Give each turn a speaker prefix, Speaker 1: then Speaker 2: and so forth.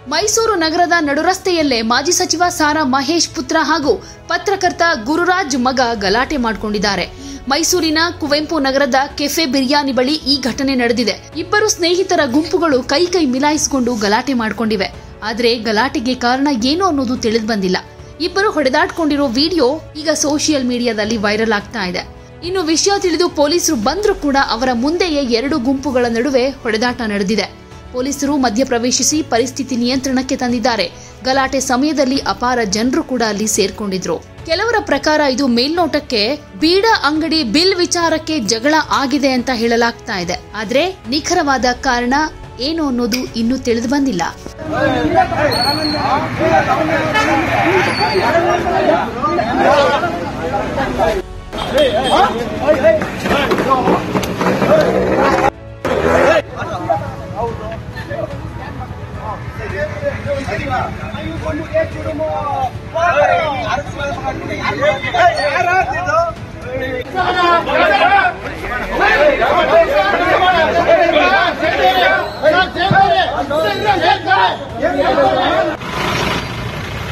Speaker 1: ಮೈಸೂರು ನಗರದ ನಡುರಸ್ತೆಯಲ್ಲೇ ಮಾಜಿ ಸಚಿವ ಸಾರಾ ಮಹೇಶ್ ಪುತ್ರ ಹಾಗೂ ಪತ್ರಕರ್ತ ಗುರುರಾಜ್ ಮಗ ಗಲಾಟೆ ಮಾಡಿಕೊಂಡಿದ್ದಾರೆ ಮೈಸೂರಿನ ಕುವೆಂಪು ನಗರದ ಕೆಫೆ ಬಿರಿಯಾನಿ ಬಳಿ ಈ ಘಟನೆ ನಡೆದಿದೆ ಇಬ್ಬರು ಸ್ನೇಹಿತರ ಗುಂಪುಗಳು ಕೈ ಕೈ ಮಿಲಾಯಿಸಿಕೊಂಡು ಗಲಾಟೆ ಮಾಡಿಕೊಂಡಿವೆ ಆದ್ರೆ ಗಲಾಟೆಗೆ ಕಾರಣ ಏನು ಅನ್ನೋದು ತಿಳಿದು ಬಂದಿಲ್ಲ ಇಬ್ಬರು ಹೊಡೆದಾಡ್ಕೊಂಡಿರೋ ವಿಡಿಯೋ ಈಗ ಸೋಷಿಯಲ್ ಮೀಡಿಯಾದಲ್ಲಿ ವೈರಲ್ ಆಗ್ತಾ ಇದೆ ಇನ್ನು ವಿಷಯ ತಿಳಿದು ಪೊಲೀಸರು ಬಂದರೂ ಕೂಡ ಅವರ ಮುಂದೆಯೇ ಎರಡು ಗುಂಪುಗಳ ನಡುವೆ ಹೊಡೆದಾಟ ನಡೆದಿದೆ ಪೊಲೀಸರು ಮಧ್ಯಪ್ರವೇಶಿಸಿ ಪರಿಸ್ಥಿತಿ ನಿಯಂತ್ರಣಕ್ಕೆ ತಂದಿದ್ದಾರೆ ಗಲಾಟೆ ಸಮಯದಲ್ಲಿ ಅಪಾರ ಜನರು ಕೂಡ ಅಲ್ಲಿ ಸೇರ್ಕೊಂಡಿದ್ರು ಕೆಲವರ ಪ್ರಕಾರ ಇದು ಮೇಲ್ನೋಟಕ್ಕೆ ಬೀಡ ಅಂಗಡಿ ಬಿಲ್ ವಿಚಾರಕ್ಕೆ ಜಗಳ ಆಗಿದೆ ಅಂತ ಹೇಳಲಾಗ್ತಾ ಇದೆ ಆದ್ರೆ ನಿಖರವಾದ ಕಾರಣ ಏನು ಅನ್ನೋದು ಇನ್ನೂ ತಿಳಿದು ಬಂದಿಲ್ಲ
Speaker 2: ಯಾರು